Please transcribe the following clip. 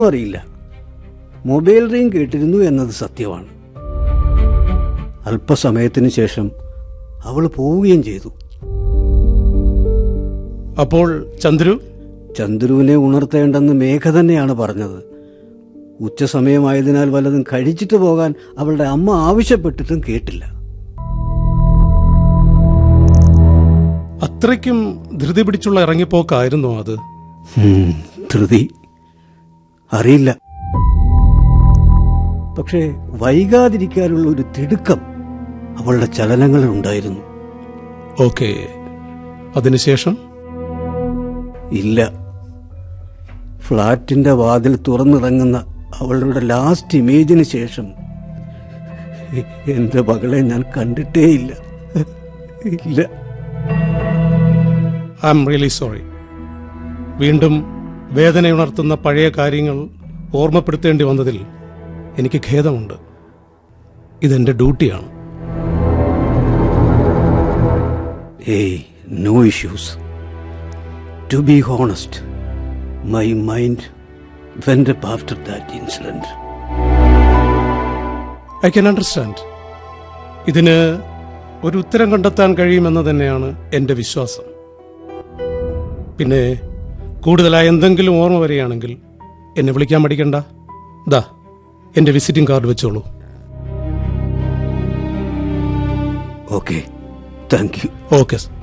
അറിയില്ല mobile ring കേട്ടിരുന്നു എന്നത് സത്യമാണ് അല്പസമയത്തിന് ശേഷം അവൾ പോവുകയും ചെയ്തു അപ്പോൾ ചന്ദ്രു ചന്ദ്രുവിനെ ഉണർത്തേണ്ടെന്ന് മേഘ തന്നെയാണ് പറഞ്ഞത് ഉച്ചസമയമായതിനാൽ വല്ലതും കഴിച്ചിട്ട് പോകാൻ അവളുടെ അമ്മ ആവശ്യപ്പെട്ടിട്ടും കേട്ടില്ല അത്രയ്ക്കും ധൃതി പിടിച്ചുള്ള ഇറങ്ങിപ്പോക്കായിരുന്നോ അത് ഹും, ധൃതി അറിയില്ല പക്ഷേ വൈകാതിരിക്കാനുള്ള ഒരു തിടുക്കം അവളുടെ ചലനങ്ങളിൽ ഉണ്ടായിരുന്നു ഓക്കെ അതിനുശേഷം ഇല്ല ഫ്ളാറ്റിന്റെ വാതിൽ തുറന്നിറങ്ങുന്ന അവളുടെ ലാസ്റ്റ് ഇമേജിന് ശേഷം എന്റെ മകളെ ഞാൻ കണ്ടിട്ടേയില്ല ഇല്ല ഐ എം റിയലി സോറി വീണ്ടും വേദനയുണർത്തുന്ന പഴയ കാര്യങ്ങൾ ഓർമ്മപ്പെടുത്തേണ്ടി വന്നതിൽ എനിക്ക് ഖേദമുണ്ട് ഇതെന്റെ ഡ്യൂട്ടിയാണ് ഏയ് no issues to be honest my mind went up after that incident I can understand ഇതിന് ഒരു ഉത്തരം കണ്ടെത്താൻ കഴിയുമെന്ന് തന്നെയാണ് എന്റെ വിശ്വാസം പിന്നെ കൂടുതലായി എന്തെങ്കിലും ഓർമ്മ വരികയാണെങ്കിൽ എന്നെ വിളിക്കാൻ മടിക്കണ്ട ദാ എന്റെ വിസിറ്റിംഗ് കാർഡ് വെച്ചോളൂ ഓക്കെ താങ്ക് യു ഓക്കെ